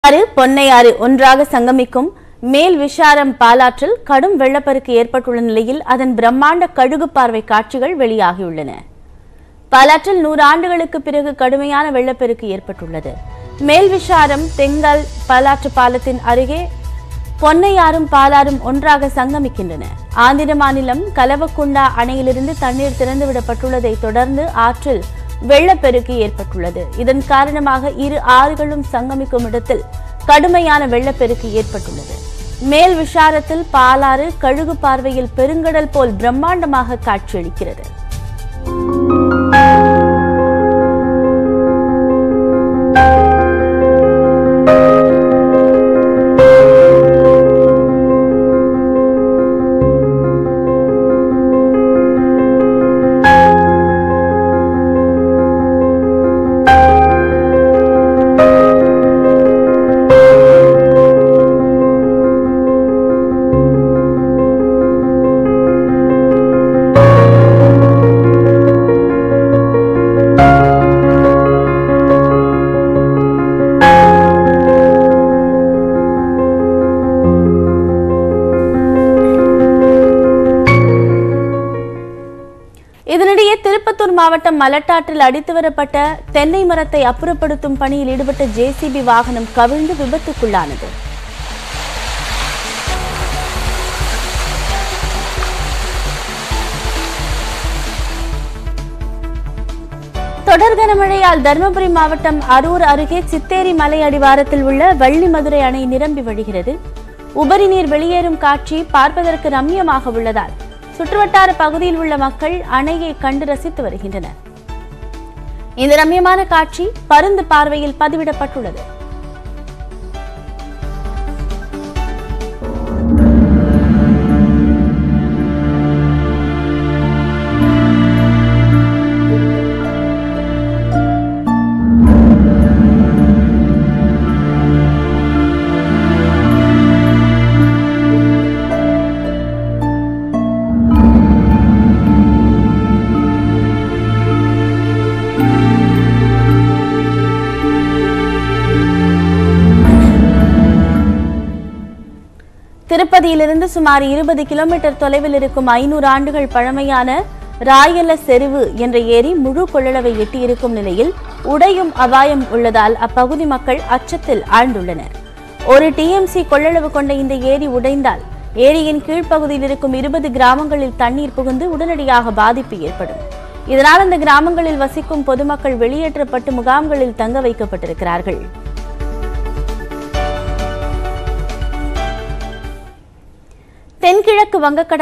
ஆறு பொன்னையாறு ஒன்றாக சங்கமிக்கும் மேல் விஷாரம் பாலாற்றில் கடும் வெள்ளப்பெருக்கு ஏற்பட்டுள்ள நிலையில் அதன் பிரம்மாண்ட கழுகு பார்வை காட்சிகள் வெளியாகியுள்ளன பாலாற்றில் நூறு ஆண்டுகளுக்கு பிறகு கடுமையான வெள்ளப்பெருக்கு ஏற்பட்டுள்ளது மேல் விஷாரம் தெங்கல் பாலாற்று பாலத்தின் அருகே பொன்னையாறும் பாலாறும் ஒன்றாக சங்கமிக்கின்றன ஆந்திர மாநிலம் கலவக்குண்டா அணையிலிருந்து தண்ணீர் திறந்துவிடப்பட்டுள்ளதை தொடர்ந்து ஆற்றில் வெள்ளப்பெருக்கு ஏற்பட்டுள்ளது இதன் காரணமாக இரு ஆறுகளும் சங்கமிக்கும் இடத்தில் கடுமையான வெள்ளப்பெருக்கு ஏற்பட்டுள்ளது மேல் விஷாரத்தில் பாலாறு கழுகு பார்வையில் பெருங்கடல் போல் பிரம்மாண்டமாக காட்சியளிக்கிறது இதனிடையே திருப்பத்தூர் மாவட்டம் மலட்டாற்றில் அடித்து வரப்பட்ட தென்னை மரத்தை அப்புறப்படுத்தும் பணியில் ஈடுபட்ட ஜேசிபி வாகனம் கவிழ்ந்து விபத்துக்குள்ளானது தொடர் கனமழையால் தருமபுரி மாவட்டம் அரூர் அருகே சித்தேரி மலை அடிவாரத்தில் உள்ள வள்ளிமதுரை அணை நிரம்பி வழிகிறது உபரி நீர் வெளியேறும் காட்சி பார்ப்பதற்கு ரம்மியமாக உள்ளதால் சுற்றுவட்டார பகுதியில் உள்ள மக்கள் அணையை கண்டு ரசித்து வருகின்றனர் இந்த ரம்மியமான காட்சி பருந்து பார்வையில் பதிவிடப்பட்டுள்ளது திருப்பதியிலிருந்து சுமார் இருபது கிலோமீட்டர் தொலைவில் இருக்கும் ஐநூறு ஆண்டுகள் பழமையான ராயல செருவு என்ற ஏரி முழு கொள்ளளவை எட்டியிருக்கும் நிலையில் உடையும் அபாயம் உள்ளதால் அப்பகுதி மக்கள் அச்சத்தில் ஆழ்ந்துள்ளனர் ஒரு டிஎம்சி கொள்ளளவு கொண்ட இந்த ஏரி உடைந்தால் ஏரியின் கீழ்ப்பகுதியில் இருக்கும் இருபது கிராமங்களில் தண்ணீர் புகுந்து உடனடியாக பாதிப்பு ஏற்படும் இதனால் அந்த கிராமங்களில் வசிக்கும் பொதுமக்கள் வெளியேற்றப்பட்டு முகாம்களில் தங்க வைக்கப்பட்டிருக்கிறார்கள் தென்கிழக்கு வங்கக்கடல்